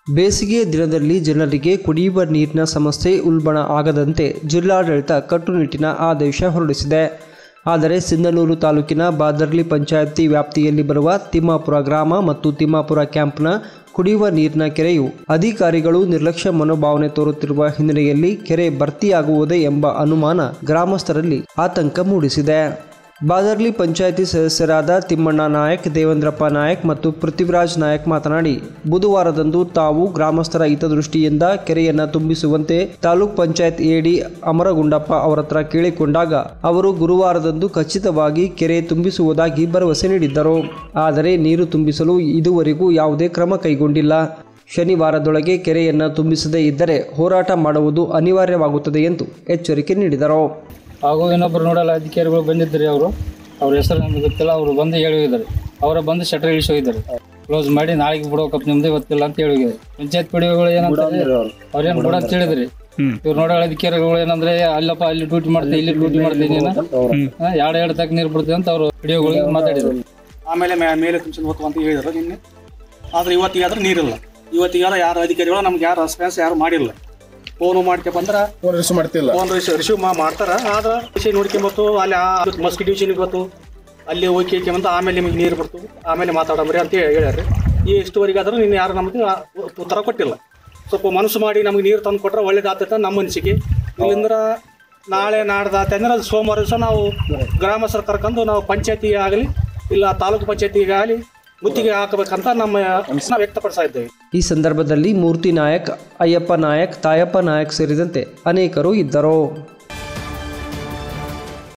ಬೇಸಿಗೆಯ ದಿನದಲ್ಲಿ ಜನರಿಗೆ ಕುಡಿಯುವ ನೀರಿನ ಸಮಸ್ಯೆ ಉಲ್ಬಣ ಆಗದಂತೆ ಜಿಲ್ಲಾಡಳಿತ ಕಟ್ಟುನಿಟ್ಟಿನ ಆದೇಶ ಹೊರಡಿಸಿದೆ ಆದರೆ ಸಿಂಧನೂರು ತಾಲೂಕಿನ ಬಾದರ್ಲಿ ಪಂಚಾಯತಿ ವ್ಯಾಪ್ತಿಯಲ್ಲಿ ಬರುವ ತಿಮ್ಮಾಪುರ ಗ್ರಾಮ ಮತ್ತು ತಿಮ್ಮಾಪುರ ಕ್ಯಾಂಪ್ನ ಕುಡಿಯುವ ನೀರಿನ ಕೆರೆಯು ಅಧಿಕಾರಿಗಳು ನಿರ್ಲಕ್ಷ್ಯ ಮನೋಭಾವನೆ ತೋರುತ್ತಿರುವ ಹಿನ್ನೆಲೆಯಲ್ಲಿ ಕೆರೆ ಭರ್ತಿಯಾಗುವುದೇ ಎಂಬ ಅನುಮಾನ ಗ್ರಾಮಸ್ಥರಲ್ಲಿ ಆತಂಕ ಮೂಡಿಸಿದೆ ಬಾದರ್ಲಿ ಪಂಚಾಯಿತಿ ಸದಸ್ಯರಾದ ತಿಮ್ಮಣ್ಣ ನಾಯಕ್ ದೇವೇಂದ್ರಪ್ಪ ನಾಯಕ್ ಮತ್ತು ಪೃಥ್ವಿರಾಜ್ ನಾಯಕ್ ಮಾತನಾಡಿ ಬುಧವಾರದಂದು ತಾವು ಗ್ರಾಮಸ್ಥರ ಹಿತದೃಷ್ಟಿಯಿಂದ ಕೆರೆಯನ್ನು ತುಂಬಿಸುವಂತೆ ತಾಲೂಕ್ ಪಂಚಾಯತ್ ಎಡಿ ಅಮರಗುಂಡಪ್ಪ ಅವರತ್ರ ಕೇಳಿಕೊಂಡಾಗ ಅವರು ಗುರುವಾರದಂದು ಖಚಿತವಾಗಿ ಕೆರೆ ತುಂಬಿಸುವುದಾಗಿ ಭರವಸೆ ನೀಡಿದ್ದರು ಆದರೆ ನೀರು ತುಂಬಿಸಲು ಇದುವರೆಗೂ ಯಾವುದೇ ಕ್ರಮ ಕೈಗೊಂಡಿಲ್ಲ ಶನಿವಾರದೊಳಗೆ ಕೆರೆಯನ್ನು ತುಂಬಿಸದೇ ಇದ್ದರೆ ಹೋರಾಟ ಮಾಡುವುದು ಅನಿವಾರ್ಯವಾಗುತ್ತದೆ ಎಂದು ಎಚ್ಚರಿಕೆ ನೀಡಿದರು ಹಾಗೂ ಇನ್ನೊಬ್ಬರು ನೋಡಲ್ಲ ಅಧಿಕಾರಿಗಳು ಬಂದಿದ್ದರು ಅವರು ಅವ್ರ ಹೆಸರು ನಮ್ಗೆ ಗೊತ್ತಿಲ್ಲ ಅವರು ಬಂದು ಹೇಳಿ ಹೋಗಿದ್ದಾರೆ ಅವರ ಬಂದು ಶಟರ್ ಇಳಿಸಿ ಹೋಗಿದ್ದಾರೆ ಕ್ಲೋಸ್ ಮಾಡಿ ನಾಳೆಗೆ ಬಿಡೋಕಪ್ಪ ನಿಮ್ದು ಇವತ್ತಿಲ್ಲ ಅಂತ ಹೇಳಿ ಹೋಗಿದ್ದಾರೆ ಪಂಚಾಯತ್ ಪಿಡಿಒಗಳು ಏನಂತಾರೆ ಅವ್ರೇನು ಬಿಡ ಅಂತ ಹೇಳಿದ್ರಿ ಇವ್ರು ನೋಡೋ ಅಧಿಕಾರಿಗಳು ಏನಂದ್ರೆ ಅಲ್ಲಪ್ಪ ಅಲ್ಲಿ ಡ್ಯೂಟಿ ಮಾಡ್ತೀನಿ ಇಲ್ಲಿ ಡ್ಯೂಟಿ ಮಾಡ್ತೀನಿ ನೀನು ಹಾ, ಎರಡು ಎರಡು ತಕ್ಕ ನೀರು ಬಿಡ್ತೀವಿ ಅಂತ ಅವರು ಪಿಡಿಒಗಳಿಗೆ ಮಾತಾಡಿದ್ರು ಆಮೇಲೆ ಮೇ- ಮೇಲೆ ತುಂಬಿಸಿ ಹೋಗ್ತು ಅಂತ ಹೇಳಿದ್ರು ನಿನ್ನೆ ಆದ್ರೆ ಇವತ್ತಿಗೆ ಆದ್ರೆ ನೀರಿಲ್ಲ ಇವತ್ತಿಗಾರ ಯಾರು ಅಧಿಕಾರಿಗಳು ನಮ್ಗೆ ಯಾರು ರೆಸ್ಪಾನ್ಸ್ ಯಾರು ಮಾಡಿಲ್ಲ ಫೋನು ಮಾಡ್ಕೆ ಬಂದ್ರ ಫೋನ್ ರಿಸೀವ್ ಮಾಡ್ತಿಲ್ಲ ಫೋನ್ ರಿಸೀವ್ ರಿಸೀವ್ ಮಾಡ್ತಾರ ಆದ್ರೆ ವಿಷಯ ನೋಡ್ಕೊಂಬತ್ತು ಅಲ್ಲಿ ಆ ಮಸ್ಕಿ ಡಿವಿಷನ್ಗೆ ಗೊತ್ತು ಅಲ್ಲಿ ಹೋಗಿ ಕೇಳ್ಕೊಂಬಂತ ಆಮೇಲೆ ನಿಮಗೆ ನೀರು ಬರ್ತು ಆಮೇಲೆ ಮಾತಾಡಮ್ರಿ ಅಂತ ಹೇಳ್ಯಾರ ಈ ಇಷ್ಟುವರೆಗೆ ಆದ್ರೂ ನೀನು ಯಾರು ನಮಗೆ ಆ ಉತ್ತರ ಕೊಟ್ಟಿಲ್ಲ ಸ್ವಲ್ಪ ಮನಸ್ಸು ಮಾಡಿ ನಮಗೆ ನೀರು ತಂದು ಕೊಟ್ರೆ ಒಳ್ಳೇದಾಗ್ತೈತೆ ನಮ್ಮ ಅನಿಸಿಕೆ ಇಲ್ಲಿಂದ್ರ ನಾಳೆ ನಾಡ್ದಾತ ಅಂದ್ರೆ ಅದು ಸೋಮವಾರ ದಿವಸ ನಾವು ಗ್ರಾಮಸ್ಥರು ಕರ್ಕೊಂಡು ನಾವು ಪಂಚಾಯತಿಗೆ ಆಗಲಿ ಇಲ್ಲ ತಾಲೂಕು ಪಂಚಾಯತಿಗೆ ಆಗಲಿ ಗುತ್ತಿಗೆ ಹಾಕಬೇಕಂತ ನಮ್ಮ ನಾವು ವ್ಯಕ್ತಪಡಿಸ್ತಾ ಇದ್ದೇವೆ ಈ ಸಂದರ್ಭದಲ್ಲಿ ಮೂರ್ತಿ ನಾಯಕ್ ಅಯ್ಯಪ್ಪ ನಾಯಕ್ ತಾಯಪ್ಪ ನಾಯಕ್ ಸೇರಿದಂತೆ ಅನೇಕರು ಇದ್ದರು